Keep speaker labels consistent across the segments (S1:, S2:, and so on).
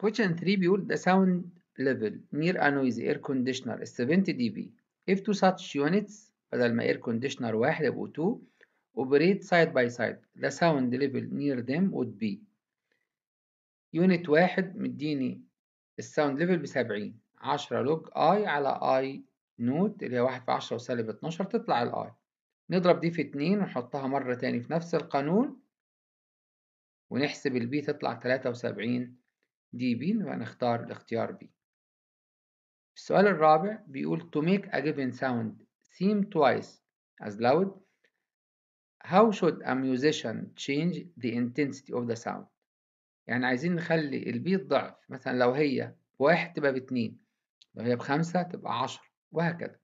S1: question 3 بيقول the sound level near a noisy air conditioner is 70 dB if two such units بدل ما air conditioner واحد يبقوا 2 operate side by side the sound level near them would be يونت واحد مديني الساوند ليفل بسبعين عشرة لوج اي على اي نوت اللي هي واحد في عشرة وسالب اتناشر تطلع الاي نضرب دي في اتنين ونحطها مرة تاني في نفس القانون ونحسب البي تطلع تلاتة وسبعين دي بي نبقى نختار الاختيار بي السؤال الرابع بيقول to make a given sound seem twice as loud how should a musician change the intensity of the sound يعني عايزين نخلي البي ضعف مثلا لو هي بواحد تبقى باتنين لو هي بخمسة تبقى عشرة وهكذا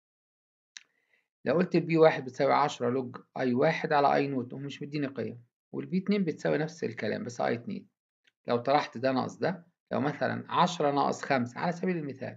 S1: لو قلت البي واحد بتساوي عشرة لوج اي واحد على اي نوت ومش مديني قيم والبي اتنين بتساوي نفس الكلام بس اي اتنين لو طرحت ده ناقص ده لو مثلا عشرة ناقص خمسة على سبيل المثال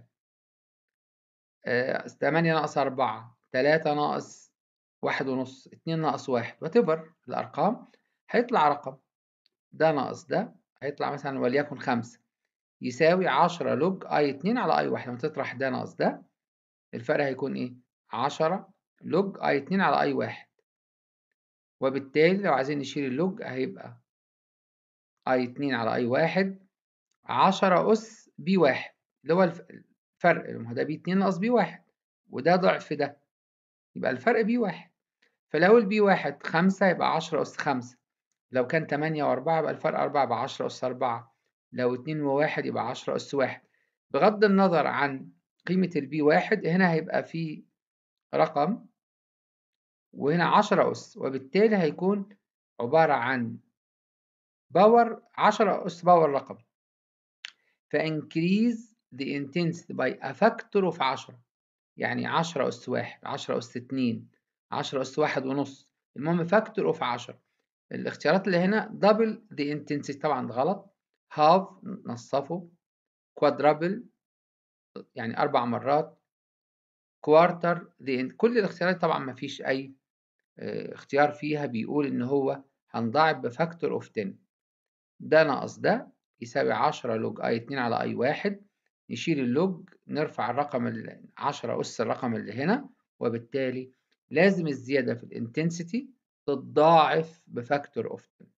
S1: آه، تمانية ناقص أربعة تلاتة ناقص واحد ونص اتنين ناقص واحد وتفر الأرقام هيطلع رقم ده ناقص ده هيطلع مثلا وليكن خمسة يساوي عشرة لوج أي اتنين على أي واحد لما تطرح ده ناقص ده الفرق هيكون إيه؟ عشرة لوج أي اتنين على أي واحد وبالتالي لو عايزين نشيل اللوج هيبقى أي اتنين على أي واحد عشرة أس بي واحد اللي هو الفرق ما هو ده بي اتنين ناقص بي واحد وده ضعف ده يبقى الفرق بي واحد فلو البي واحد خمسة يبقى عشرة أس خمسة لو كان تمانية وأربعة يبقى الفرق أربعة يبقى عشرة أس أربعة لو اتنين وواحد يبقى عشرة أس واحد بغض النظر عن قيمة البي واحد هنا هيبقى في رقم وهنا عشرة أس وبالتالي هيكون عبارة عن باور عشرة أس باور رقم فإنكريز the intensity by a factor of عشرة يعني عشرة أس واحد عشرة أس اتنين عشرة أس واحد ونص المهم factor of عشرة الاختيارات اللي هنا double the intensity طبعا غلط half نصفه quadruple يعني أربع مرات quarter the كل الاختيارات طبعا ما فيش أي اختيار فيها بيقول إن هو هنضاعف بفاكتور اوف 10 ده ناقص ده يساوي 10 لوج اي 2 على اي 1 نشيل اللوج نرفع الرقم 10 أس الرقم اللي هنا وبالتالي لازم الزيادة في الانتنسيتي تتضاعف بفاكتور اوف 10